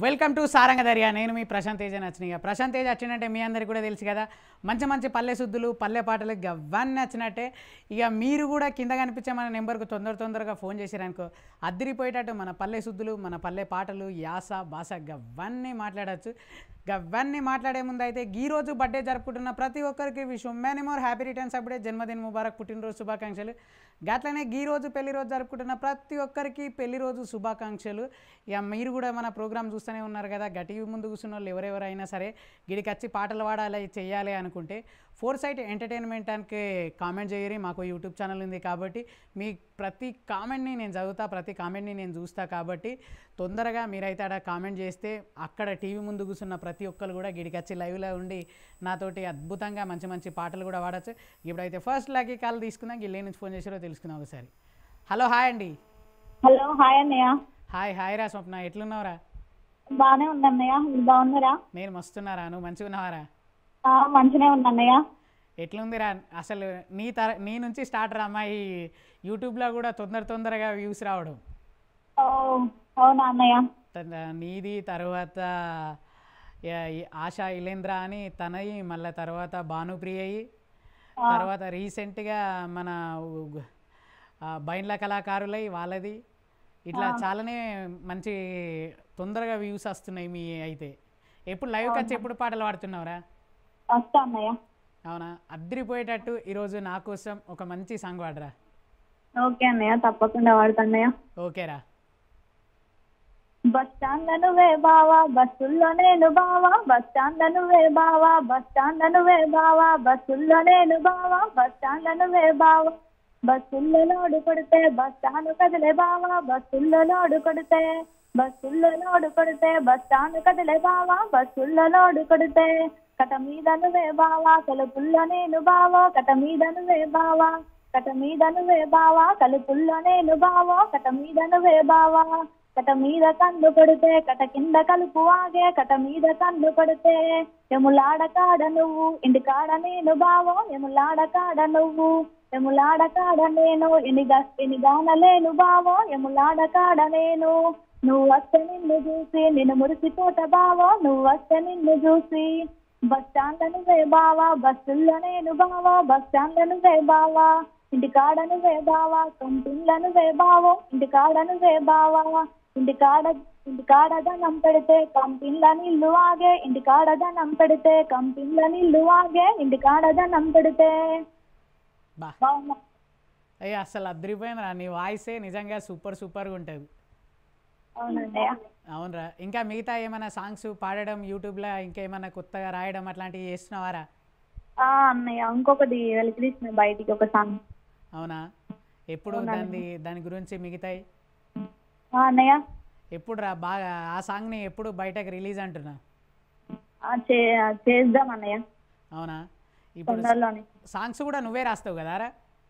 Welcome to Saranga Darya నేను మీ ప్రశాంత్ తేజ నచ్చినగా ప్రశాంత్ తేజ వచ్చినట్టే మీ అందరికి కూడా తెలుసు కదా మంచి మంచి పల్లె శుద్ధులు పల్లె పాటలు గవ్వన్నీ నచ్చినట్టే ఇక మీరు కూడా కింద కనిపించే మన నెంబర్కు తొందర తొందరగా ఫోన్ చేసిరనుకో అద్దరిపోయేటట్టు మన పల్లె శుద్ధులు మన పల్లె పాటలు యాస భాష గవ్వన్నీ మాట్లాడచ్చు గవ్వన్నీ మాట్లాడే ముందు అయితే ఈ రోజు బర్త్డే జరుపుకుంటున్న ప్రతి ఒక్కరికి విషయం మెనీ మోర్ హ్యాపీ రిటర్న్స్ అప్పుడే జన్మదిన ముబారక్ పుట్టినరోజు శుభాకాంక్షలు గట్లనే ఈ రోజు పెళ్లి రోజు జరుపుకుంటున్న ప్రతి ఒక్కరికి పెళ్లి రోజు శుభాకాంక్షలు ఇక మీరు కూడా మన ప్రోగ్రామ్ చూస్తూనే ఉన్నారు కదా గట్టి ముందు కూర్చున్న వాళ్ళు ఎవరెవరైనా సరే గిడికి వచ్చి పాటలు పాడాలి చేయాలి అనుకుంటే ఫోర్ సైట్ ఎంటర్టైన్మెంట్కి కామెంట్ చేయరి మాకు యూట్యూబ్ ఛానల్ ఉంది కాబట్టి మీ ప్రతి కామెంట్ని నేను చదువుతా ప్రతి కామెంట్ని నేను చూస్తా కాబట్టి తొందరగా మీరైతే అక్కడ కామెంట్ చేస్తే అక్కడ టీవీ ముందు కూర్చున్న ప్రతి ఒక్కరు కూడా గిడికి వచ్చి లైవ్లో ఉండి నాతోటి అద్భుతంగా మంచి మంచి పాటలు కూడా పాడచ్చు ఇప్పుడైతే ఫస్ట్ లాగి కాల్ తీసుకుందాం గిల్లే నుంచి ఫోన్ చేసారో తెలుసుకుందాం ఒకసారి హలో హాయ్ అండి హలో హాయ్ అన్నయ్య హాయ్ హాయ్ రా స్వప్న ఎట్లున్నావురా బాగానే ఉంది అన్నయ్య మీరు బాగున్నారా నేను మస్తున్నారా నువ్వు మంచిగా ఉన్నావారా ఆ, మంచిగానే ఉంది అన్నయ్య ఎట్లుందిరా అసలు నీ తర నీ నుంచి స్టార్ట్ రా అమ్మాయి యూట్యూబ్లో కూడా తొందర తొందరగా వ్యూస్ రావడం ఓ అవునా అన్నయ్య తన- నీది తర్వాత యా- ఈ ఆశా ఇలేంద్ర అని తనయి మళ్ళీ తర్వాత భానుప్రియయి తర్వాత రీసెంట్గా మన ఉ- ఆ బైండ్ల కళాకారులై వాళ్ళది ఇట్లా చాలానే మంచి తొందరగా వ్యూస్ వస్తున్నాయి మీ అయితే ఎప్పుడు లైవ్కి వచ్చి ఎప్పుడు పాటలు పాడుతున్నావురా వస్తా అన్నయ్య అవునా అద్దరిపోయేటట్టు ఈరోజు నా కోసం ఒక మంచి సాంగ్ పాడరా ఓకే అన్నయ్య తప్పకుండా వాడతా అన్నయ్య ఓకేరా బస్ స్టాండ్ నువ్వే బావా బస్సుల్లో నేను బావా బస్ స్టాండ్ నువ్వే బావా బస్ స్టాండ్ నువ్వే బావా బస్సుల్లో నేను బావా బస్ స్టాండ్ నువ్వే బావా బస్సుల్లో లోడు కొడితే బస్ స్టాండ్ కదిలే బావా బస్సుల్లో లోడు కొడితే బస్సుల్లో లోడు కొడితే బస్ స్టాండ్ కదిలే బావా బస్సుల్లో లోడు కొడితే కట మీద నువ్వే బావా కలుపుల్లో నేను బావో కట మీద నువ్వే బావా కట మీద నువ్వే బావా కలుపుల్లో నేను బావో కట మీద నువ్వే బావా కట మీద కన్ను కొడితే కట కింద కలుపు ఆగే కట మీద కన్ను కొడితే ఎములాడ కాడ నువ్వు ఇంటి కాడ నేను బావో ఎములాడ కాడ నువ్వు ఎములాడ కాడ నేను ఎనిగా ఎనిగానలేను బావో ఎములాడ కాడ నేను నువ్వు వస్తే నిన్ను చూసి నిన్ను మురిసిపోత బావో నువ్వు వస్తే నిన్ను చూసి బస్ స్టాండ్ నువ్వే బావా బస్సుల్లో నేను బావా బస్ స్టాండ్ నువ్వే బావా ఇంటి కాడ నువ్వే బావా కంపెనీల నువ్వే బావో ఇంటి కాడ నువ్వే బావా ఇంటి కాడ ఇంటి కాడ ధనం పెడితే కంపెనీల నీళ్లు ఆగే ఇంటి కాడ ధనం పెడితే కంపెనీల నీళ్లు ఆగే ఇంటి కాడ ధనం పెడితే బా బాగున్నా అయ్యి అసలు అద్దరిపోయిందిరా నీ వాయిసే నిజంగా సూపర్ సూపర్గా ఉంటుంది అవునండి అవునరా ఇంకా మిగతా ఏమైనా సాంగ్స్ పాడడం యూట్యూబ్లో ఇంకా ఏమైనా కొత్తగా రాయడం అట్లాంటివి చేస్తున్నావారా ఆ అన్నయ్య ఇంకొకటి వెలికిరిసిన బయటికి ఒక సాంగ్ అవునా ఎప్పుడు దాన్ని దాని గురించి మిగతాయి ఆ అన్నయ్య ఎప్పుడు రా బాగా ఆ సాంగ్ని ఎప్పుడు బయటకు రిలీజ్ అంటున్నా ఆ, చే- చేద్దాం అన్నయ్య అవునా ఇప్పుడు తొందరలోనే సాంగ్స్ కూడా నువ్వే రాస్తావు కదారా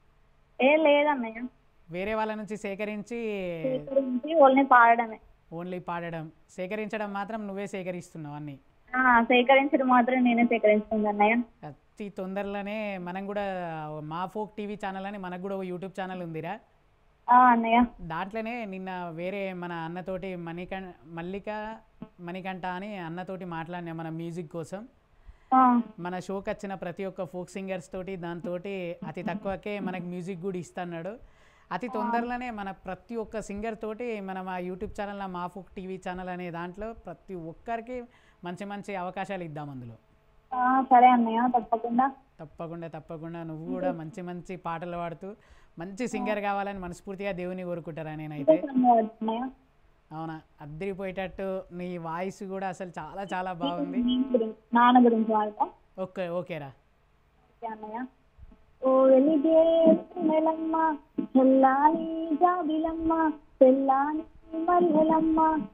ఏ లేదన్నయ్య వేరే వాళ్ళ నుంచి సేకరించి సేకరించి వాళ్ళని పాడడమే ఓన్లీ పాడడం సేకరించడం మాత్రం నువ్వే సేకరిస్తున్నావు అన్నీ ఆ, సేకరించడం మాత్రం నేనే సేకరించుకుంది అన్నయ్య అతి తొందరలోనే మనం కూడా మా ఫోక్ టీవీ ఛానల్ అని మనకు కూడా ఒక యూట్యూబ్ ఛానల్ ఉందిరా ఆ అన్నయ్య దాంట్లోనే నిన్న వేరే మన అన్నతోటి మణికం మల్లిక మణికంఠ అని అన్నతోటి మాట్లాడినా మన మ్యూజిక్ కోసం ఆ, మన షోకి వచ్చిన ప్రతి ఒక్క ఫోక్ సింగర్స్ తోటి దాంతో అతి తక్కువకే మనకి మ్యూజిక్ కూడా ఇస్తున్నాడు అతి తొందరలోనే మన ప్రతి ఒక్క సింగర్ తోటి మనం ఆ యూట్యూబ్ ఛానల్ మా ఫోక్ టీవీ ఛానల్ అనే దాంట్లో ప్రతి ఒక్కరికి మంచి మంచి అవకాశాలు ఇద్దాం అందులో ఆ, సరే అన్నయ్య తప్పకుండా తప్పకుండా తప్పకుండా నువ్వు కూడా మంచి మంచి పాటలు పాడుతూ మంచి సింగర్ కావాలని మనస్ఫూర్తిగా దేవుని కోరుకుంటారా నేనైతే ధన్యవాదాలు అన్నయ్య అవునా అద్దరిపోయేటట్టు నీ వాయిస్ కూడా అసలు చాలా చాలా బాగుంది నీ గురించి నాన్న గురించి వాడతా ఓకే ఓకేరా ఓకే అన్నయ్య ఓ వెలిగే నెలమ్మ చెల్లాని జాబిలమ్మ చెల్లాని మల్లెలమ్మ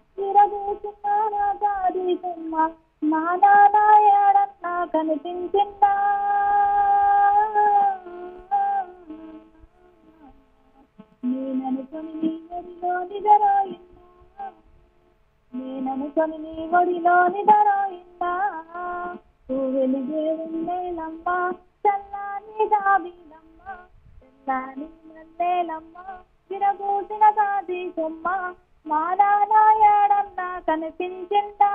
తిరగేసిన దాది కొమ్మ నా నాయడన్నా కనిపించిందా నేననుకొని నీ ఒడిలో నిదరాయిందా నేననుకొని నీ ఒడిలో నిదరాయిందా ఓ వెలిగే ఉన్నేలమ్మ చల్లాని దాబీలమ్మ చల్లాని మల్లేలమ్మ విరగూసిన దాది కొమ్మ మా నాన్న ఏడన్నా కనిపించిందా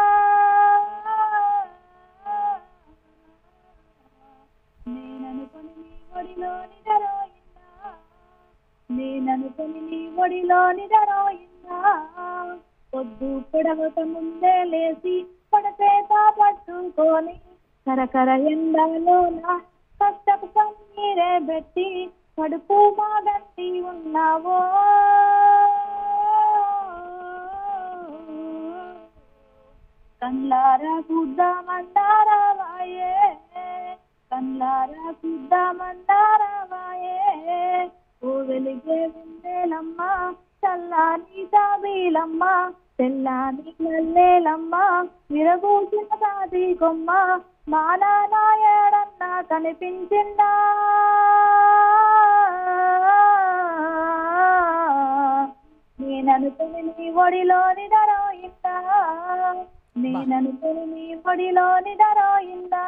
నేననుకొని నీ ఒడిలో నిదరోయిందా నేననుకొని నీ ఒడిలో నిదరోయిందా పొద్దు పొడవక ముందే లేచి పడచేత పట్టుకొని కరకర ఎండలోన కష్టపు కన్నీరే పెట్టి కడుపు మాగంటి ఉన్నావో కన్లారా చూద్దామంటారావాయే కన్లారా చూద్దామంటారావాయే ఓ వెలిగే విందేలమ్మ చల్లాని తాబీలమ్మ తెల్లాని నల్లేలమ్మ విరగూసిన తాది కొమ్మ మా నాన్న ఏడన్నా కనిపించిందా నేననుకుని నీ ఒడిలోని దరోయిందా నేననుకుని నీ ఒడిలోని దరోయిందా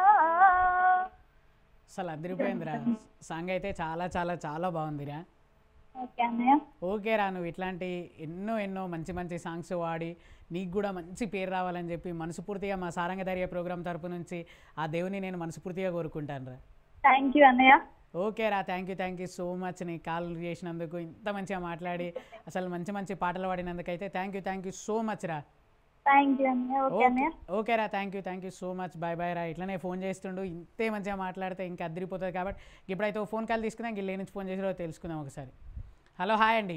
అసలు అదిరిపోయిందిరా సాంగ్ అయితే చాలా చాలా చాలా బాగుందిరా ఓకే అన్నయ్య ఓకేరా నువ్వు ఇట్లాంటి ఎన్నో ఎన్నో మంచి మంచి సాంగ్స్ వాడి నీకు కూడా మంచి పేరు రావాలని చెప్పి మనస్ఫూర్తిగా మా సారంగధైర్య ప్రోగ్రాం తరపు నుంచి ఆ దేవుని నేను మనస్ఫూర్తిగా కోరుకుంటాను రా థ్యాంక్ యూ అన్నయ్య ఓకే రా thank you thank you so much నీ కాల్ చేసినందుకు ఇంత మంచిగా మాట్లాడి అసలు మంచి మంచి పాటలు పాడినందుకైతే thank you thank you so much రా థ్యాంక్ యూ అన్నయ్య ఓకే ఓకే అన్నయ్య ఓకే రా thank you thank you so much bye bye రా ఇట్లనే ఫోన్ చేస్తుండు ఇంతే మంచిగా మాట్లాడితే ఇంకా అదిరిపోతుంది కాబట్టి ఇప్పుడైతే ఓ ఫోన్ కాల్ తీసుకుందాం ఇంక నుంచి ఫోన్ చేసిరో తెలుసుకుందాం ఒకసారి హలో హాయ్ అండి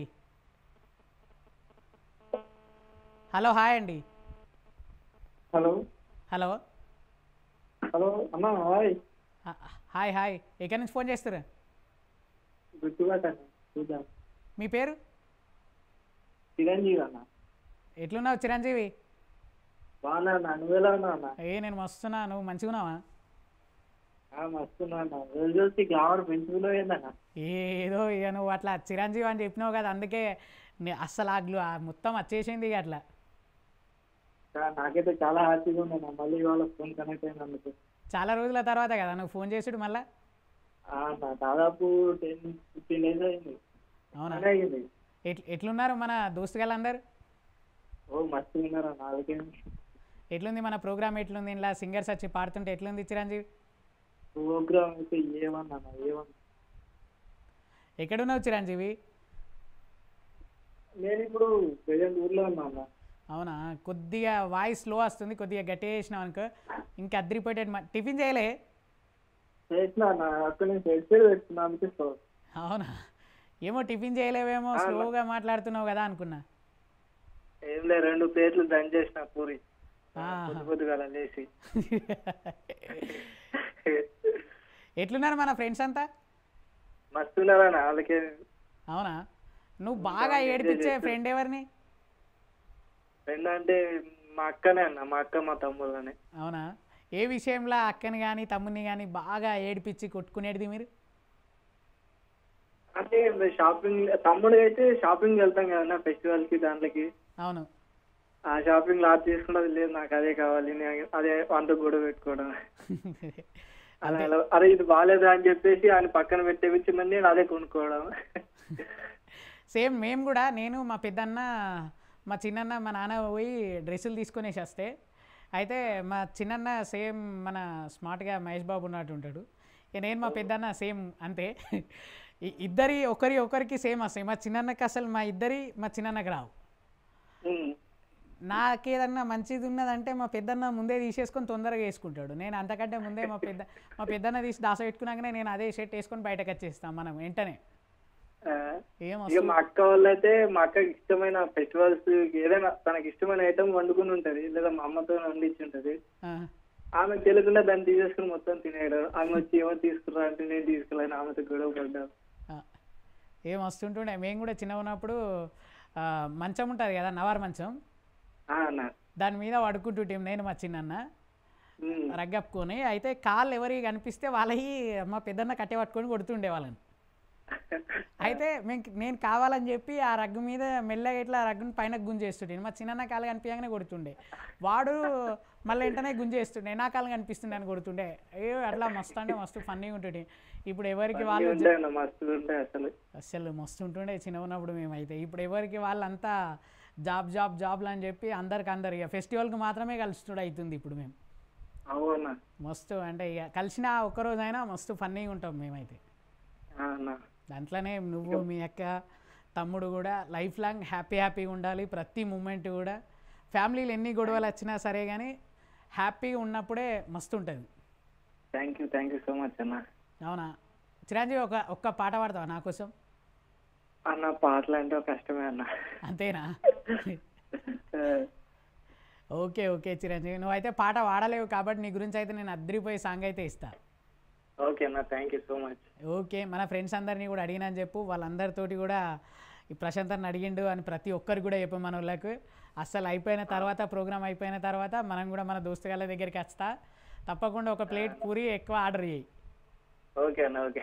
హలో హాయ్ అండి హలో హలో హలో అన్న హాయ్ హ- హాయ్ హాయ్ ఎక్కడి నుంచి ఫోన్ చేస్తారు గుర్తుపట్టాను చూద్దాం మీ పేరు చిరంజీవి అన్న ఎట్లున్నావు చిరంజీవి బాగున్నా అన్న నువ్వెలా ఉన్నావు అన్న ఏ నేను మస్తున్నా నువ్వు మంచిగా ఉన్నావా ఆ, మస్తున్నా అన్న రోజు రోజుకి గ్లామర్ పెంచుకులో ఏందన్న ఏదో ఇక నువ్వు అట్లా చిరంజీవి అని చెప్పినావు కదా అందుకే నే- అస్సలు ఆ గ్లూ ఆ మొత్తం వచ్చేసింది ఇక అట్లా ఆ, నాకైతే చాలా హ్యాపీగా ఉంది అన్న మళ్ళీ ఇవాళ ఫోన్ కనెక్ట్ అయినందుకు చాలా రోజుల తర్వాత కదా నువ్వు ఫోన్ చేసుడు మళ్ళా ఆ, అన్న దాదాపు టెన్ ఫిఫ్టీన్ డేస్ అయింది అవునా బాగానే అయింది ఎట్ ఎట్లున్నారు మన దోస్తుగాళ్ళందరూ ఓ మస్తు ఉన్నారు అన్న వాళ్ళకి ఎట్లుంది మన ప్రోగ్రామ్ ఎట్లుంది ఇలా సింగర్స్ వచ్చి పాడుతుంటే ఎట్లుంది చిరంజీవి ప్రోగ్రామ్ అయితే ఏమన్నా అన్న ఏమన్నా ఎక్కడున్నావు చిరంజీవి నేను ఇప్పుడు ప్రజెంట్ ఊర్లో ఉన్నా అన్న అవునా కొద్దిగా వాయిస్ స్లో వస్తుంది కొద్దిగా గట్టిగా చేసినావు అనుకో ఇంకా అద్దరిపోయేటట్టు మా- టిఫిన్ చేయలే చేసిన అన్న అక్కడ నేను హెడ్సెట్ పెట్టుకున్నా అనిపిస్తావు అవునా ఏమో టిఫిన్ చేయలేవేమో స్లోగా మాట్లాడుతున్నావు కదా అనుకున్నా ఏం లేదు రెండు ప్లేట్లు దంచేసిన చేసిన పూరి ఆహా. పొద్దు పొద్దుగా లేచి ఎట్లున్నారు మన ఫ్రెండ్స్ అంతా మస్తు ఉన్నారన్న వాళ్ళకి అవునా నువ్వు బాగా ఏడిపించే ఫ్రెండ్ ఎవరిని ఫ్రెండ్ అంటే మా అక్కనే అన్న మా అక్క మా తమ్ముళ్ళని అవునా ఏ విషయంలో అక్కని కానీ తమ్ముని కానీ బాగా ఏడిపించి కొట్టుకునేది మీరు అంటే షాపింగ్ తమ్ముడు అయితే షాపింగ్ వెళ్తాం కదన్న ఫెస్టివల్ కి దాంట్లోకి అవును ఆ షాపింగ్ లాట్ తీసుకున్నది లేదు నాకు అదే కావాలి నేను అదే వంట గొడవ పెట్టుకోవడం అలా అలా, అరే ఇది బాగాలేదా అని చెప్పేసి ఆయన పక్కన పెట్టేపించి మళ్ళీ నేను అదే కొనుక్కోవడం సేమ్ మేము కూడా నేను మా పెద్దన్న మా చిన్నన్న మా నాన్న పోయి డ్రెస్సులు తీసుకొనేసి వస్తే అయితే మా చిన్నన్న సేమ్ మన స్మార్ట్గా మహేష్ బాబు ఉన్నట్టు ఉంటాడు ఇక నేను మా పెద్దన్న సేమ్ అంతే ఇ- ఇద్దరి ఒకరి ఒకరికి సేమ్ వస్తాయి మా చిన్నన్నకి అసలు మా ఇద్దరి మా చిన్నన్నకి రావు ఉమ్. నాకేదన్నా మంచిది ఉన్నదంటే మా పెద్దన్న ముందే తీసేసుకొని తొందరగా వేసుకుంటాడు నేను అంతకంటే ముందే మా పెద్ద మా పెద్దన్న తీసి దాస పెట్టుకున్నాకనే నేను అదే షర్ట్ వేసుకొని బయటకు వచ్చేస్తాను మనం వెంటనే ఆ, ఏం ఇక వస్తుంది మా అక్క వాళ్ళు అయితే మా అక్కకి ఇష్టమైన ఫెస్టివల్స్ ఏదైనా తనకి ఇష్టమైన ఐటమ్ వండుకుని ఉంటది లేదా మా అమ్మతో వండించి ఉంటది ఆ, ఆమె తెలియకుండా దాన్ని తీసేసుకుని మొత్తం తినేయడం ఆమె వచ్చి ఏమో తీసుకురా అంటే నేను తీసుకురాను ఆమెతో గొడవ పడ్డాను ఆ. ఏం వస్తుంటుండే మేము కూడా చిన్న ఉన్నప్పుడు ఆ, మంచం ఉంటుంది కదా నవార్ మంచం ఆ, అన్న దాని మీద పడుకుంటుంటాం నేను మా చిన్నన్న ఉమ్. రగ్గప్పుకొని అయితే కాళ్ళు ఎవరికి కనిపిస్తే వాళ్ళకి మా పెద్దన్న కట్టె పట్టుకొని కొడుతుండే వాళ్ళని అయితే మేము నేను కావాలని చెప్పి ఆ రగ్గు మీద మెల్లగా ఇట్లా ఆ రగ్గుని పైన గుంజేస్తుండే మా చిన్న కాలు కనిపించగానే కొడుతుండే వాడు మళ్ళీ వెంటనే గుంజేస్తుండే నా కాలు కనిపిస్తుండే అని కొడుతుండే ఏ అట్లా మస్తు అంటే మస్తు ఫన్నీగా ఉంటుండే ఇప్పుడు ఎవరికి వాళ్ళు ఉంటాయి అన్న మస్తు ఉంటాయి అసలు అసలు మస్తు ఉంటుండే చిన్న ఉన్నప్పుడు మేమైతే ఇప్పుడు ఎవరికి వాళ్ళంతా జాబ్ జాబ్ జాబ్లు అని చెప్పి అందరికి అందరు ఇక ఫెస్టివల్కి మాత్రమే కలుస్తుడు అవుతుంది ఇప్పుడు మేము అవునా మస్తు అంటే ఇక కలిసిన ఒక్కరోజైనా మస్తు ఫన్నీగా ఉంటాం మేమైతే అన్న దాంట్లోనే నువ్వు మీ అక్క తమ్ముడు కూడా లైఫ్ లాంగ్ హ్యాపీ హ్యాపీగా ఉండాలి ప్రతి మూమెంట్ కూడా ఫ్యామిలీలో ఎన్ని గొడవలు వచ్చినా సరే కానీ హ్యాపీగా ఉన్నప్పుడే మస్తు ఉంటుంది thank you thank you so much అన్న అవునా చిరంజీవి ఒక ఒక్క పాట పాడతావా నా కోసం అన్న పాటలు అంటే కష్టమే అన్న అంతేనా ఓకే ఓకే చిరంజీవి నువ్వైతే పాట పాడలేవు కాబట్టి నీ గురించి అయితే నేను అద్దరిపోయి సాంగ్ అయితే ఇస్తా ఓకే అన్న thank you so much okay మన ఫ్రెండ్స్ అందరినీ కూడా అడిగినని చెప్పు వాళ్ళందరితోటి కూడా ఈ ప్రశాంత్ అన్న అడిగిండు అని ప్రతి ఒక్కరికి కూడా చెప్పు మన వాళ్ళకు అస్సలు అయిపోయిన తర్వాత ప్రోగ్రామ్ అయిపోయిన తర్వాత మనం కూడా మన దోస్తుగాళ్ళ దగ్గరికి వస్తా తప్పకుండా ఒక ప్లేట్ పూరి ఎక్కువ ఆర్డర్ చేయి ఓకే అన్న okay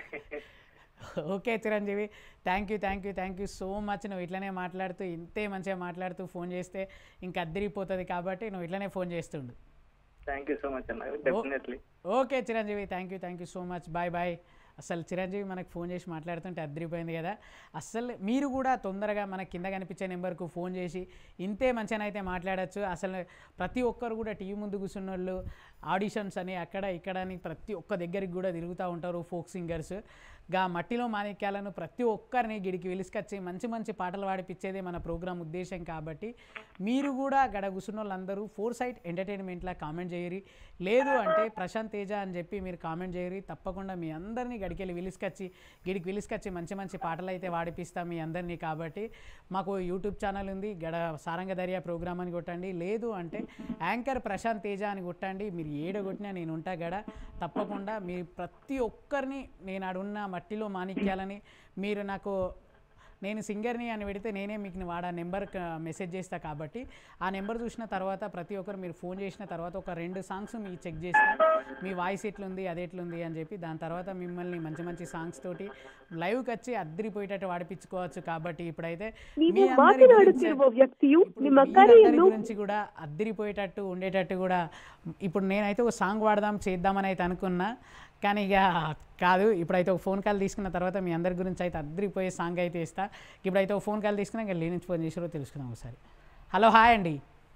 okay Chiranjeevi thank you thank you thank you so much నువ్వు ఇట్లనే మాట్లాడుతూ ఇంతే మంచిగా మాట్లాడుతూ ఫోన్ చేస్తే ఇంకా అద్దరిపోతుంది కాబట్టి నువ్వు ఇట్లనే ఫోన్ చేస్తుండు థ్యాంక్ యూ సో మచ్ అన్న definitely okay Chiranjeevi thank you thank you so much bye bye అసలు చిరంజీవి మనకు ఫోన్ చేసి మాట్లాడుతుంటే అద్దరిపోయింది కదా అసలు మీరు కూడా తొందరగా మనకి కింద కనిపించే నెంబర్కు ఫోన్ చేసి ఇంతే మంచిగానైతే మాట్లాడచ్చు అసలు ప్రతి ఒక్కరు కూడా టీవీ ముందు కూర్చున్న వాళ్ళు ఆడిషన్స్ అని అక్కడ ఇక్కడ అని ప్రతి ఒక్క దగ్గరికి కూడా తిరుగుతూ ఉంటారు ఫోక్ సింగర్స్ గా మట్టిలో మాణిక్యాలను ప్రతి ఒక్కరిని గిడికి వెలిసుకొచ్చి మంచి మంచి పాటలు పాడిపించేదే మన ప్రోగ్రామ్ ఉద్దేశం కాబట్టి మీరు కూడా గడ కూర్చున్న వాళ్ళందరూ ఫోర్ సైట్ ఎంటర్టైన్మెంట్లా కామెంట్ చేయరి లేదు అంటే ప్రశాంత్ తేజ అని చెప్పి మీరు కామెంట్ చేయరి తప్పకుండా మీ అందరినీ గడికెళ్ళి విలుసుకొచ్చి గిడికి విలుసుకొచ్చి మంచి మంచి పాటలు అయితే వాడిపిస్తాం మీ అందరినీ కాబట్టి మాకు యూట్యూబ్ ఛానల్ ఉంది గడ సారంగ దర్యా ప్రోగ్రామ్ అని కొట్టండి లేదు అంటే యాంకర్ ప్రశాంత్ తేజ అని కొట్టండి మీరు ఏడ కొట్టినా నేను ఉంటా గడ తప్పకుండా మీరు ప్రతి ఒక్కరిని నేను ఆడున్న మట్టిలో మాణిక్యాలని మీరు నాకు నేను సింగర్ని అని పెడితే నేనే మీకు వాడ నెంబర్ మెసేజ్ చేస్తా కాబట్టి ఆ నెంబర్ చూసిన తర్వాత ప్రతి ఒక్కరు మీరు ఫోన్ చేసిన తర్వాత ఒక రెండు సాంగ్స్ మీ చెక్ చేస్తా మీ వాయిస్ ఎట్లుంది అది ఎట్లుంది అని చెప్పి దాని తర్వాత మిమ్మల్ని మంచి మంచి సాంగ్స్ తోటి లైవ్కి వచ్చి అద్దరిపోయేటట్టు వాడిపించుకోవచ్చు కాబట్టి ఇప్పుడైతే మీ ನೀವು అందరి ಮಾತನಾಡುತ್ತಿರುವ గురించి- ವ್ಯಕ್ತಿಯು ఇప్పుడు ನಿಮ್ಮ మీరందరి ಕರೆಯನ್ನು గురించి కూడా అద్దరిపోయేటట్టు ఉండేటట్టు కూడా ఇప్పుడు నేనైతే ఒక సాంగ్ పాడదాం చేద్దామని అయితే అనుకున్నా కానీ ఇక కాదు ఇప్పుడైతే ఒక ఫోన్ కాల్ తీసుకున్న తర్వాత మీ అందరి గురించి అయితే అద్దరిపోయే సాంగ్ అయితే ఇస్తా ఇప్పుడైతే ఒక ఫోన్ కాల్ తీసుకున్నా ఇంకా లేని ఫోన్ చేసారో తెలుసుకుందాం ఒకసారి హలో హాయ్ అండి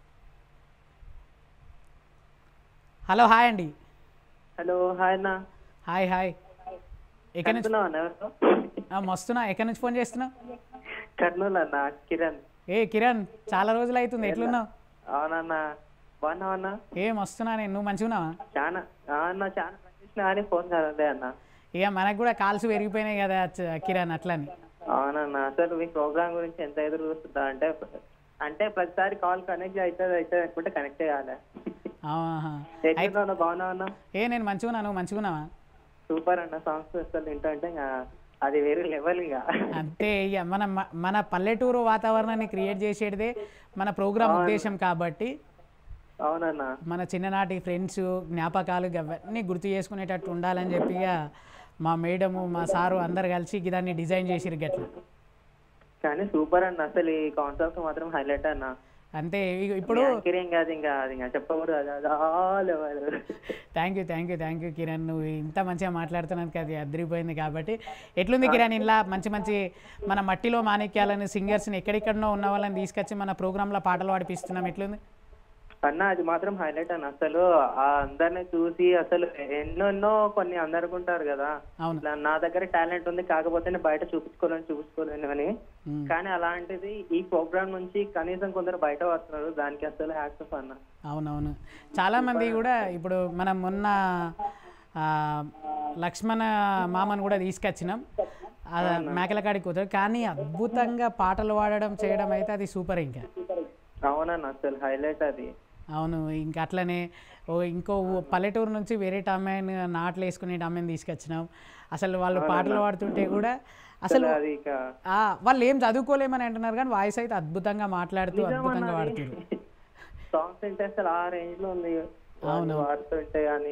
హలో హాయ్ అండి హలో హాయ్ అన్న హాయ్ హాయ్ ఎక్కడి నుంచి కర్నూలు అన్న ఎవరు? ఆ, మస్తున్నా ఎక్కడి నుంచి ఫోన్ చేస్తున్నావు కర్నూలు అన్న కిరణ్ ఏ కిరణ్ చాలా రోజులు అవుతుంది ఎట్లున్నావు అవునన్న బాగున్నావన్నా ఏ మస్తున్నా నేను నువ్వు మంచిగా ఉన్నావా చాలా ఆ అన్న చాలా పనిచేసిన కానీ ఫోన్ కలదే అన్న ఇక మనకు కూడా కాల్స్ పెరిగిపోయినాయి కదా చ- కిరణ్ అట్లని అవునన్న అసలు మీ ప్రోగ్రామ్ గురించి ఎంత ఎదురు చూస్తుందా అంటే అంటే ప్రతిసారి కాల్ కనెక్ట్ అవుతుంది అవుతుంది అనుకుంటే కనెక్ట్ చేయాలి ఆహా. ఎట్లా బాగున్నావు అన్న ఏ నేను మంచిగా ఉన్నా నువ్వు మంచిగా ఉన్నావా సూపర్ అన్న సాంగ్స్ అసలు వింటుంటే ఇంకా అది వేరే లెవెల్ ఇక అంతే ఇక మన మ- మన పల్లెటూరు వాతావరణాన్ని క్రియేట్ చేసేటిదే మన ప్రోగ్రామ్ ఉద్దేశం కాబట్టి అవునన్న మన చిన్ననాటి ఫ్రెండ్స్ జ్ఞాపకాలు అవన్నీ గుర్తు చేసుకునేటట్టు ఉండాలని చెప్పి ఇక మా మేడము మా సారు అందరు కలిసి దాన్ని డిజైన్ చేసిరు గట్ల కానీ సూపర్ అన్న అసలు ఈ కాన్సెప్ట్ మాత్రం హైలైట్ అన్న అంతే ఇగ ఇప్పుడు యాంకరింగ్ అది ఇంకా అది ఇంకా చెప్పకూడదు అది అది ఆ level thank you thank you thank you Kiran నువ్వు ఇంత మంచిగా మాట్లాడుతున్నందుకు అది అదిరిపోయింది కాబట్టి ఎట్లుంది కిరణ్ ఇలా మంచి మంచి మన మట్టిలో మాణిక్యాలని సింగర్స్ని ఎక్కడెక్కడనో ఉన్న వాళ్ళని తీసుకొచ్చి మన ప్రోగ్రాంలో పాటలు పాడిపిస్తున్నాం ఎట్లుంది అన్న అది మాత్రం హైలైట్ అన్న అసలు ఆ అందరిని చూసి అసలు ఎన్నెన్నో కొన్ని అందరు అనుకుంటారు కదా అవును నా- నా దగ్గర టాలెంట్ ఉంది కాకపోతే నేను బయట చూపించుకోలేను చూపించుకోలేను అని మ్మ్. కానీ అలాంటిది ఈ ప్రోగ్రామ్ నుంచి కనీసం కొందరు బయట వస్తున్నారు దానికి అసలు యాక్సెస్ అన్న అవునవును చాలామంది కూడా ఇప్పుడు మనం మొన్న ఆ, లక్ష్మణ మామను కూడా తీసుకొచ్చినాం ఆ, మేకల కాడికి కూతురు కానీ అద్భుతంగా పాటలు పాడడం చేయడం అయితే అది సూపర్ ఇంకా అవునన్న అసలు హైలైట్ అది అవును ఇంకా అట్లనే ఓ ఇంకో ఊ- పల్లెటూరు నుంచి వేరే టమాయిని నాట్లు వేసుకునే టమాయిని తీసుకొచ్చినాం అసలు వాళ్ళు పాటలు పాడుతుంటే కూడా అసలు అసలు అది ఇక ఆ, వాళ్ళు ఏం చదువుకోలేమని అంటున్నారు కానీ వాయిస్ అయితే అద్భుతంగా మాట్లాడుతూ అద్భుతంగా పాడుతారు సాంగ్స్ అంటే అసలు ఆ రేంజ్ లో ఉంది వాళ్ళు వాడుతుంటే కానీ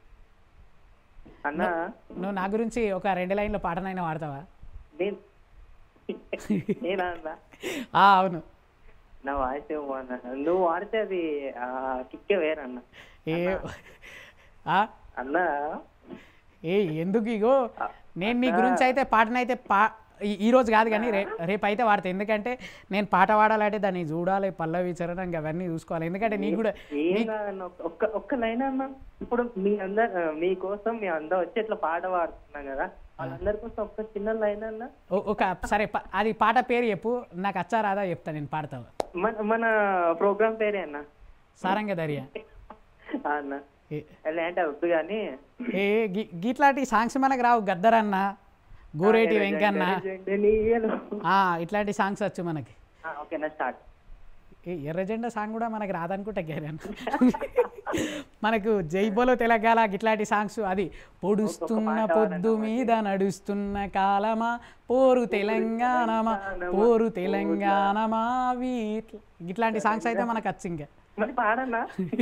అన్న నువ్వు నా గురించి ఒక రెండు లైన్ల పాటనైనా పాడతావా నేను నేనా అన్న ఆ, అవును నా వాయిస్ ఏమో అన్న నువ్వు వాడితే అది ఆ కిక్కే వేరన్న ఏ ఆ? అన్న ఏ ఎందుకు ఇగో నేను నీ గురించి అయితే పాటనైతే పా ఈ- ఈ రోజు కాదు కానీ రే రేపు అయితే వాడతా ఎందుకంటే నేను పాట పాడాలంటే దాన్ని చూడాలి పల్లవి చరణం ఇంకా అవన్నీ చూసుకోవాలి ఎందుకంటే నీకు కూడా ఏం కాదన్న ఒక్క- ఒక్క ఒక్క లైన్ అన్న ఇప్పుడు మీ అందరు మీకోసం మీ అందరూ వచ్చి ఇట్లా పాట పాడుతున్నాం కదా వాళ్ళందరి కోసం ఒక్క చిన్న లైన్ అన్న ఓ- ఒక సరే ప- అది పాట పేరు చెప్పు నాకు అచ్చా రాదా చెప్తా నేను పాడతావు మన మన ప్రోగ్రామ్ పేరే అన్న సారంగ దర్యా ఆ అన్న ఏ- ఎలా అంటే వద్దు కానీ ఏ గి- గిట్లాంటి సాంగ్స్ మనకు రావు గద్దరన్న గోరేటి వెంకన్న ఆ, ఇట్లాంటి సాంగ్స్ వచ్చు మనకి ఓకేనా స్టార్ట్ ఏ ఎర్రజెండా సాంగ్ కూడా మనకి రాదనుకుంటా కేరన్ మనకు జై బోలో తెలంగాణ ఇట్లాంటి సాంగ్స్ అది పొడుస్తున్న పొద్దు మీద నడుస్తున్న కాలమా పోరు తెలంగాణమా పోరు తెలంగాణమా వీట్ ఇట్లాంటి సాంగ్స్ అయితే మనకు వచ్చు ఇంకా మరి పాడన్నా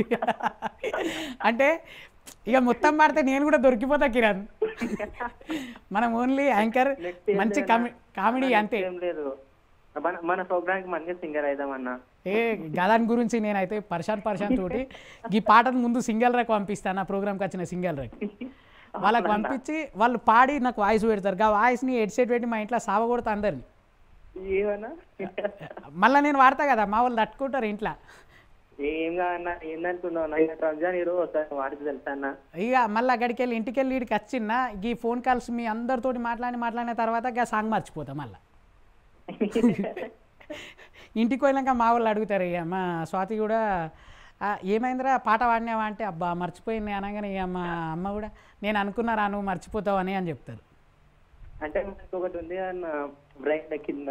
అంటే ఇక మొత్తం పాడితే నేను కూడా దొరికిపోతా కిరణ్ మనం ఓన్లీ యాంకర్ మంచి కామె కామెడీ అంతే ఏం లేదు మన మన ప్రోగ్రామ్ కి మంచిగా సింగర్ అయిదామన్నా ఏ గదాన్ గురించి నేనైతే పర్షాన్ పర్షాన్ తోటి ఈ పాటను ముందు సింగల్ రేక్ పంపిస్తాను నా ప్రోగ్రామ్కి వచ్చిన సింగల్ రేక్ వాళ్ళకి పంపించి వాళ్ళు పాడి నాకు వాయిస్ పెడతారు ఆ వాయిస్ని హెడ్సెట్ పెట్టి మా ఇంట్లో సావగొడతా అందరిని ఏమన్నా మళ్ళీ నేను వాడతా కదా మా వాళ్ళు తట్టుకుంటారు ఇంట్లో ఏం కాదన్నా ఏందనుకున్నావు నాకు రంజాన్ ఈరోజు ఒకసారి వాడికి తెలుసా అన్న ఇక మళ్ళీ అక్కడికి వెళ్ళి ఇంటికి వెళ్ళి ఇక్కడికి వచ్చిన ఈ ఫోన్ కాల్స్ మీ అందరితోటి మాట్లాడి మాట్లాడిన తర్వాత ఇక సాంగ్ మర్చిపోతా మళ్ళీ ఇంటికి పోయినాక మా వాళ్ళు అడుగుతారు ఇక మా స్వాతి కూడా "ఆ, ఏమైందిరా పాట పాడినావా అంటే అబ్బా మర్చిపోయింది అనగానే ఇక మా అమ్మ కూడా నేను అనుకున్నారా నువ్వు మర్చిపోతావని అని చెప్తారు అంటే మనకు ఒకటి ఉంది అన్న బ్రైన్ కింద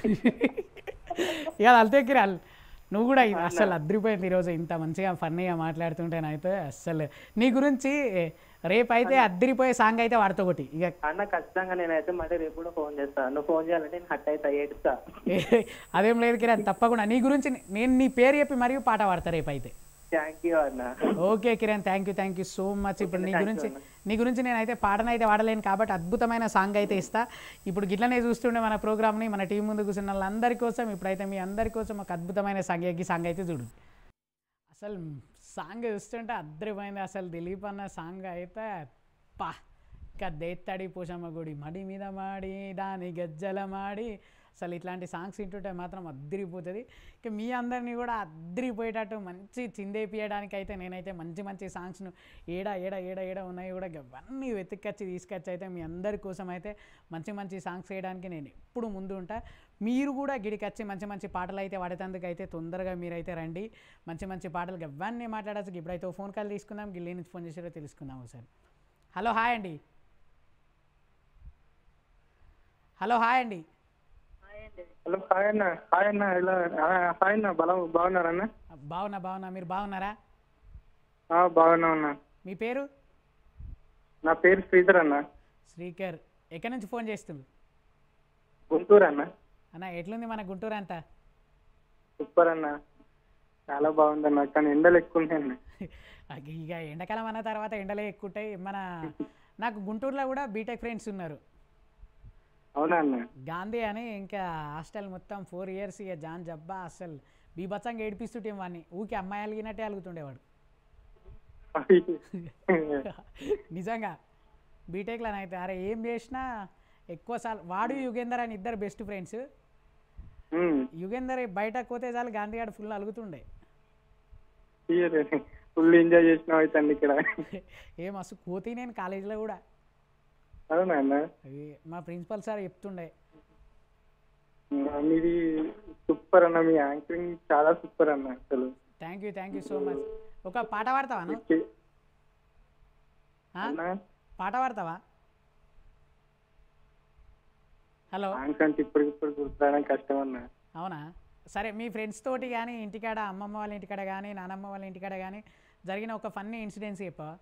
ఇక అంతే కిరాల్ నువ్వు కూడా ఇది అస్సలు అద్రిపోయింది ఈరోజు ఇంత మంచిగా ఫన్నీగా మాట్లాడుతుంటేనైతే అస్సలు నీ గురించి రేపైతే అద్రిపోయే సాంగ్ అయితే వాడుతా ఒకటి ఇక అన్న ఖచ్చితంగా నేనైతే మళ్ళీ రేపు కూడా ఫోన్ చేస్తా నువ్వు ఫోన్ చేయాలంటే నేను హట్ అవుతా ఏడుస్తా ఏ- అదేం లేదు కిరణ్ తప్పకుండా నీ గురించి నేను నీ పేరు చెప్పి మరియు పాట పాడతా రేపు అయితే థ్యాంక్ యూ అన్న okay Kiran thank you thank you so much ఇప్పుడు నీ గురించి నీ గురించి నేనైతే పాటనైతే వాడలేను కాబట్టి అద్భుతమైన సాంగ్ అయితే ఇస్తా ఇప్పుడు గిట్లనే చూస్తుండే మన ప్రోగ్రామ్ని మన టీం ముందు కూర్చున్న వాళ్ళందరి కోసం ఇప్పుడైతే మీ అందరి కోసం ఒక అద్భుతమైన సాంగ్ ఈ సాంగ్ అయితే చూడు అసలు సాంగ్ చూస్తుంటే అద్భుతమైంది అసలు దిలీప్ అన్న సాంగ్ అయితే పా ఇంకా దేత్తడి పోషమ్మ గుడి మడి మీద మాడి దాని గజ్జల మాడి అసలు ఇట్లాంటి సాంగ్స్ వింటుంటే మాత్రం అద్దరిపోతుంది ఇక మీ అందరినీ కూడా అద్దరిపోయేటట్టు మంచి చిందేపియడానికి అయితే నేనైతే మంచి మంచి సాంగ్స్ను ఏడ ఏడ ఏడ ఏడ ఉన్నాయి కూడా అవన్నీ వెతికొచ్చి తీసుకొచ్చి అయితే మీ అందరి కోసం అయితే మంచి మంచి సాంగ్స్ వేయడానికి నేను ఎప్పుడు ముందు ఉంటా మీరు కూడా గిడికి వచ్చి మంచి మంచి పాటలు అయితే వాడేటందుకు అయితే తొందరగా మీరైతే రండి మంచి మంచి పాటలు ఇవన్నీ మాట్లాడచ్చు ఇప్పుడైతే ఓ ఫోన్ కాల్ తీసుకుందాం గిల్లీ నుంచి ఫోన్ చేసారో తెలుసుకుందాం ఒకసారి హలో హాయ్ అండి హలో హాయ్ అండి హలో హాయ్ అన్న హాయ్ అన్న ఇలా ఆ, హాయ్ అన్న బలం బాగున్నారన్న బాగున్నా బాగున్నా మీరు బాగున్నారా ఆ, బాగున్నా అన్న మీ పేరు నా పేరు శ్రీధర్ అన్న శ్రీకర్ ఎక్కడి నుంచి ఫోన్ చేస్తుంది గుంటూరు అన్న అన్న ఎట్లుంది మన గుంటూరు అంతా సూపర్ అన్న చాలా బాగుందన్న కానీ ఎండలు ఎక్కువ ఉన్నాయన్న ఇక ఎండాకాలం అన్న తర్వాత ఎండలే ఎక్కువ ఉంటాయి మన నాకు గుంటూరులో కూడా బీటెక్ ఫ్రెండ్స్ ఉన్నారు అవునా అన్న గాంధీ అని ఇంకా హాస్టల్ మొత్తం ఫోర్ ఇయర్స్ ఇక జాన్ జబ్బా అసలు బీభత్సంగా ఏడిపిస్తుంటే వాడిని ఊకి అమ్మాయి అలిగినట్టే అలుగుతుండేవాడు నిజంగా బీటెక్లో అయితే అరే ఏం చేసినా ఎక్కువ సార్లు వాడు యుగేందర్ అని ఇద్దరు బెస్ట్ ఫ్రెండ్స్ ఉమ్, యుగేందర్ బయటకు పోతే చాలు గాంధీ గారు ఫుల్ అలుగుతుండే ఫుల్ ఎంజాయ్ చేసినావు అయితే అన్న ఇక్కడ ఏ మస్తు కోతి నేను కాలేజీలో కూడా అవునా అన్న అవి మా ప్రిన్సిపల్ సార్ చెప్తుండే ఉమ్, మీది సూపర్ అన్న మీ యాంకరింగ్ చాలా సూపర్ అన్న అసలు thank you thank you so much ఒక పాట పాడతావా నువ్వు? కి- ఆ? అన్న పాట పాడతావా హలో యాంక్ అంటే ఇప్పటికిప్పుడు గుర్తురావడం కష్టం అన్న అవునా సరే మీ ఫ్రెండ్స్ తోటి కానీ ఇంటికాడ అమ్మమ్మ వాళ్ళ ఇంటికాడ కానీ నానమ్మ వాళ్ళ ఇంటికాడ కానీ జరిగిన ఒక ఫన్నీ ఇన్సిడెంట్స్ చెప్పవా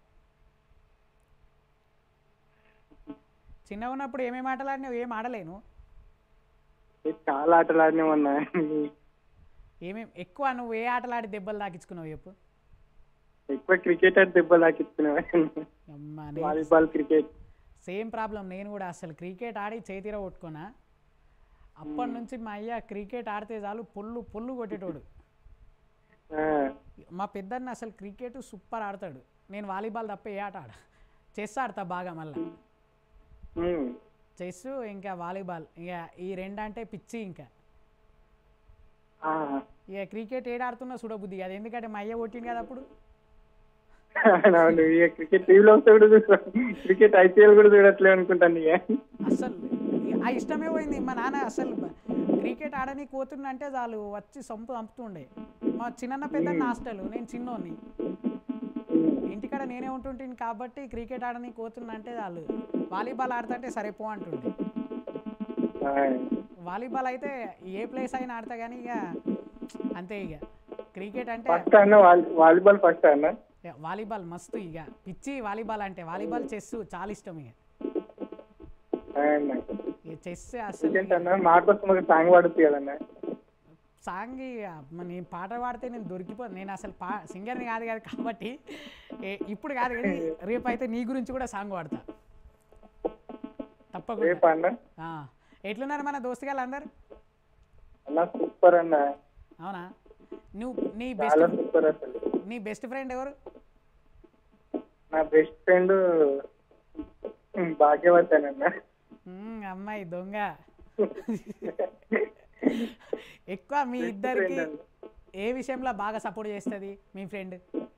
చిన్నగా ఉన్నప్పుడు ఏమేమి ఆటలు ఆడినావు ఏం ఆడలేను ఏ చాలా ఆటలు ఆడినామన్నా ఏమేం ఎక్కువ నువ్వు ఏ ఆటలు ఆడి దెబ్బలు తాకించుకున్నావు చెప్పు ఎక్కువ క్రికెట్ ఆడి దెబ్బలు తాకిస్తున్నావా అమ్మా వాలీబాల్ క్రికెట్ సేమ్ ప్రాబ్లం నేను కూడా అసలు క్రికెట్ ఆడి చేతిలో కొట్టుకున్నా అప్పటి నుంచి మా అయ్య క్రికెట్ ఆడితే చాలు పొల్లు పొల్లు కొట్టేటోడు ఆ, మా పెద్దన్న అసలు క్రికెట్ సూపర్ ఆడతాడు నేను వాలీబాల్ తప్ప ఏ ఆట ఆడ చెస్ ఆడతా బాగా మళ్ళీ ఉమ్. చెస్ ఇంకా వాలీబాల్ ఇక ఈ రెండు అంటే పిచ్చి ఇంకా ఆ. ఇక క్రికెట్ ఏడ ఆడుతున్నా చూడబుద్ధి అది ఎందుకంటే మా అయ్య కొట్టింది కదా అప్పుడు అవును ఇక క్రికెట్ టీవీలో వస్తే కూడా చూస్తాం క్రికెట్ ఐపీఎల్ కూడా చూడట్లేదు అనుకుంటాను ఇక అస్సలు ఆ ఇష్టమే పోయింది మా నాన్న అసలు క్రికెట్ ఆడనీకి పోతుండంటే చాలు వచ్చి సంపు చంపుతుండే మా చిన్న పెద్ద హాస్టల్ నేను చిన్నోని ఇంటికాడ నేనే ఉంటుంటాను కాబట్టి క్రికెట్ ఆడనీకి పోతున్నా అంటే చాలు వాలీబాల్ ఆడుతుంటే సరే పో అంటుండే ఆ. వాలీబాల్ అయితే ఏ ప్లేస్ అయినా ఆడతా కానీ ఇక అంతే ఇక క్రికెట్ అంటే ఫస్ట్ అన్న వాలీ- వాలీబాల్ ఫస్ట్ అన్న ఇక వాలీబాల్ మస్తు ఇక పిచ్చి వాలీబాల్ అంటే వాలీబాల్ చెస్ చాలా ఇష్టం ఇక ఆ అన్న. ఇక చెస్ అసలు క్రికెట్ అన్న మా కోసం ఒక సాంగ్ పాడుతుంది కదన్న సాంగ్ ఇక మ- నేను పాట పాడితే నేను దొరికిపో నేను అసలు పా సింగర్ని కాదు కదా కాబట్టి ఏ- ఇప్పుడు కాదు కానీ రేపు అయితే నీ గురించి కూడా సాంగ్ పాడతా తప్పకుండా రేపు అన్న ఆ. ఎట్లున్నారు మన దోస్తుగాళ్ళు అందరు అన్న సూపర్ అన్న అవునా నువ్వు నీ బెస్ట్ చాలా సూపర్ అసలు నీ బెస్ట్ ఫ్రెండ్ ఎవరు నా బెస్ట్ ఫ్రెండ్ భాగ్యవతి అన్న మ్మ్, అమ్మాయి దొంగ ఎక్కువ మీ ఇద్దరికి friend ఏ విషయంలో బాగా సపోర్ట్ చేస్తుంది మీ ఫ్రెండ్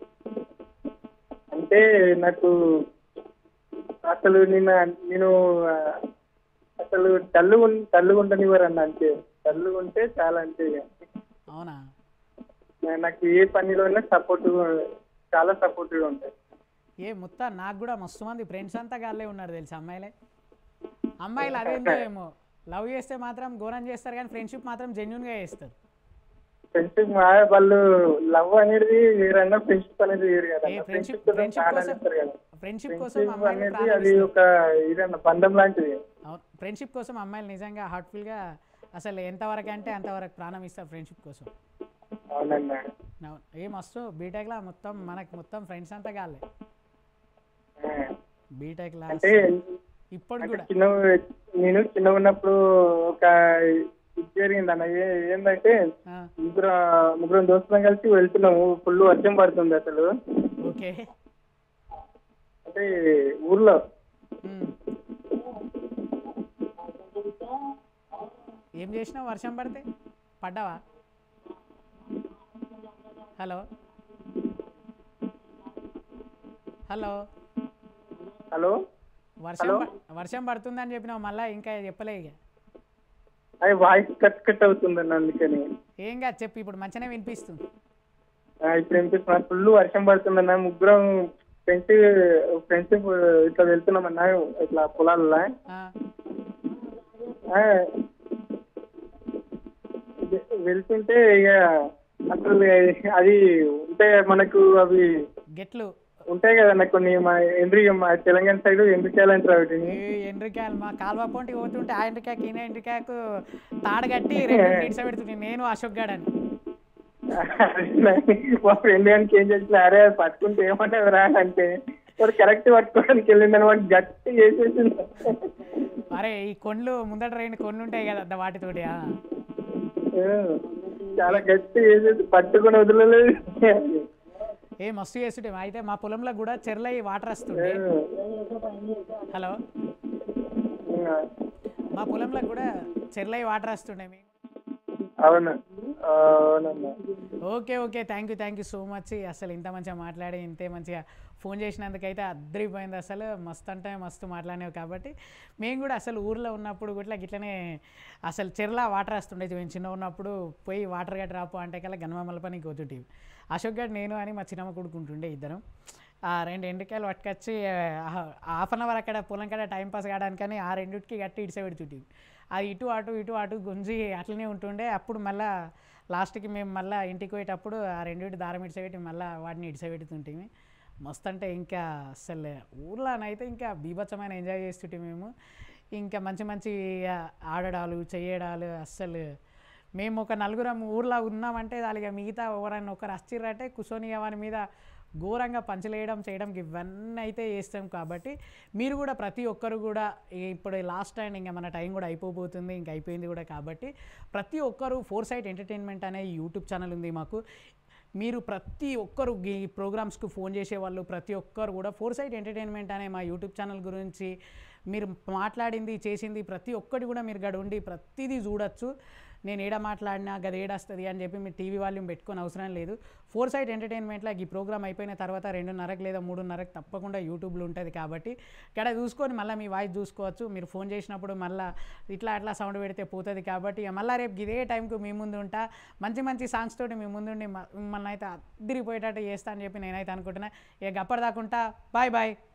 అంటే నాకు అసలు నిన్న నేను ఆ, అసలు డల్లు డల్లుగా ఉండనివ్వరు అన్న అంతే డల్లుగా ఉంటే చాలా అంతే ఇక. అవునా నాకు ఏ పనిలోనే సపోర్ట్ చాలా సపోర్టివ్గా ఉంటాయి ఏ మొత్తం నాకు కూడా మస్తు మంది ఫ్రెండ్స్ అంతా గాలే ఉన్నారు తెలుసు అమ్మాయిలే అమ్మాయిలు అదేందో ఏమో లవ్ చేస్తే మాత్రం ఘోరం చేస్తారు కానీ ఫ్రెండ్షిప్ మాత్రం జెన్యున్గా చేస్తారు ఫ్రెండ్షిప్ వాళ్ళు లవ్ అనేది వేరన్నా ఫ్రెండ్షిప్ అనేది వేరు కదా ఏ ఫ్రెండ్షిప్ ఫ్రెండ్షిప్ ఫ్రెండ్షిప్ కోసం ఇస్తారు కదా ఫ్రెండ్షిప్ కోసం ఫ్రెండ్షిప్ అమ్మాయిలు అనేది ప్రాణం అది ఇస్తారు. ఒక ఇదన్న బంధం లాంటిది అవును ఫ్రెండ్షిప్ కోసం అమ్మాయిలు నిజంగా హార్ట్ఫుల్గా అసలు ఎంతవరకు అంటే అంతవరకు ప్రాణం ఇస్తారు ఫ్రెండ్షిప్ కోసం అవునన్నా అవును ఏ మస్తు బీటెక్లో మొత్తం మనకి మొత్తం ఫ్రెండ్స్ అంతా కాలే ఆ. బీటెక్లో అంటే ఇప్పుడు అంటే కూడా చిన్న నేను చిన్న ఉన్నప్పుడు ఒక ఇది జరిగింది అన్న ఏ- ఏంటంటే ఆ, ముగ్గురు ముగ్గురు దోస్తులం కలిసి వెళ్తున్నాము ఫుల్ వర్షం పడుతుంది అసలు ఓకే అంటే ఊర్లో ఉమ్. ఏం చేసినావు వర్షం పడితే పడ్డావా హలో హలో హలో వర్షం ప- వర్షం పడుతుందని చెప్పినావు మళ్ళీ ఇంకా చెప్పలే ఇక అది వాయిస్ కట్ కట్ అవుతుందన్న అందుకని ఏం కాదు చెప్పు ఇప్పుడు మంచిగానే వినిపిస్తుంది ఆ, ఇప్పుడు వినిపిస్తున్నా ఫుల్ వర్షం పడుతుందన్న ముగ్గురం ఫ్రెండ్స్ ఫ్రెండ్స్ ఇట్లా వెళ్తున్నామన్నా ఇట్లా పొలాల్లో ఆ, ఆ, వె- వెళ్తుంటే ఇక అసలు అది ఉంటే మనకు అవి గెట్లు ఉంటాయి కదన్న కొన్ని మా ఎండ్రి మా తెలంగాణ సైడ్ ఎండ్రికాయలు అంటారు వాటిని ఏ ఎండ్రికాయలు మా కాలువ పొంటి పోతుంటే ఆ ఎండ్రికాయకి ఈయన ఎండ్రికాయకు తాడు కట్టి రెండు నీడ్స్ పెడుతుంది నేను అశోక్ గాడని మా ఫ్రెండ్ గానికి ఏం చేసిన అరే అది పట్టుకుంటే ఏమన్నా రా అంటే వాడు కరెక్ట్ పట్టుకోవడానికి వెళ్ళిందని వాడు గట్టి చేసేసింది అరే ఈ కొండ్లు ముందట రెండు కొండ్లు ఉంటాయి కదా అద్ద వాటితోటి ఆ. ఆ, చాలా గట్టి చేసేసి పట్టుకుని వదలలేదు ఏ మస్తు చేస్తుంటే అయితే మా పొలంలో కూడా చెర్లై వాటర్ వస్తుండే హలో ఆ, మా పొలంలో కూడా చెర్లై వాటర్ వస్తుండే మీ అవును అవునమ్మా okay okay thank you thank you so much అసలు ఇంత మంచిగా మాట్లాడి ఇంతే మంచిగా ఫోన్ చేసినందుకైతే అద్దరిపోయింది అసలు మస్తు అంటే మస్తు మాట్లాడినావు కాబట్టి మేము కూడా అసలు ఊర్లో ఉన్నప్పుడు కూడా ఇట్లనే అసలు చెర్లా వాటర్ వస్తుండేది మేము చిన్న ఉన్నప్పుడు పోయి వాటర్ గట్ట రాపు అంటే కల్లా గనమమ్మల పని పోతుంటివి అశోక్ గడ్ నేను అని మా చిన్నమ్మ కొడుకుంటుండే ఇద్దరం ఆ రెండు ఎండుకాయలు పట్టుకొచ్చి హాఫ్ అన్ అవర్ అక్కడ పొలం కాడ టైం పాస్ కావడానికని ఆ రెండింటికి గట్టి ఇడిసే పెడుతుంటివి అది ఇటు అటు ఇటు అటు గుంజి అట్లనే ఉంటుండే అప్పుడు మళ్ళా లాస్ట్కి మేము మళ్ళీ ఇంటికి పోయేటప్పుడు ఆ రెండింటి దారం ఇడిసబెట్టి మళ్ళీ వాటిని ఇడిసబెడుతుంటే మస్తు అంటే ఇంకా అసలు ఊర్లోనైతే ఇంకా బీభత్సమైన ఎంజాయ్ చేస్తుంటే మేము ఇంకా మంచి మంచి ఆ, ఆడడాలు చేయడాలు అస్సలు మేము ఒక నలుగురం ఊర్లో ఉన్నామంటే దానిగా మిగతా ఎవరైనా ఒకరు వచ్చిర్రంటే కూర్చొని వాని మీద ఘోరంగా పంచలేయడం చేయడం ఇవన్నీ అయితే చేస్తాం కాబట్టి మీరు కూడా ప్రతి ఒక్కరు కూడా ఈ- ఇప్పుడు లాస్ట్ టైం ఇంకా మన టైం కూడా అయిపోబోతుంది ఇంకా అయిపోయింది కూడా కాబట్టి ప్రతి ఒక్కరు ఫోర్ సైట్ ఎంటర్టైన్మెంట్ అనే యూట్యూబ్ ఛానల్ ఉంది మాకు మీరు ప్రతి ఒక్కరు ఈ ప్రోగ్రామ్స్కి ఫోన్ చేసేవాళ్ళు ప్రతి ఒక్కరు కూడా ఫోర్ సైట్ ఎంటర్టైన్మెంట్ అనే మా యూట్యూబ్ ఛానల్ గురించి మీరు మాట్లాడింది చేసింది ప్రతి ఒక్కటి కూడా మీరు గడ ఉండి ప్రతిదీ చూడొచ్చు నేను ఏడ మాట్లాడినా గది ఏడొస్తుంది అని చెప్పి మీరు టీవీ వాల్యూమ్ పెట్టుకొని అవసరం లేదు ఫోర్ సైట్ ఎంటర్టైన్మెంట్లో ఈ ప్రోగ్రామ్ అయిపోయిన తర్వాత రెండున్నరకు లేదా మూడున్నరకు తప్పకుండా యూట్యూబ్లో ఉంటుంది కాబట్టి ఇక్కడ చూసుకొని మళ్ళీ మీ వాయిస్ చూసుకోవచ్చు మీరు ఫోన్ చేసినప్పుడు మళ్ళీ ఇట్లా అట్లా సౌండ్ పెడితే పోతుంది కాబట్టి ఇక మళ్ళీ రేపు ఇదే టైంకు మీ ముందు ఉంటా మంచి మంచి సాంగ్స్ తోటి మీ ముందుండి మ- మిమ్మల్ని అయితే అద్దరిపోయేటట్టు చేస్తా అని చెప్పి నేనైతే అనుకుంటున్నా ఇక అప్పటిదాకుంటా బాయ్ బాయ్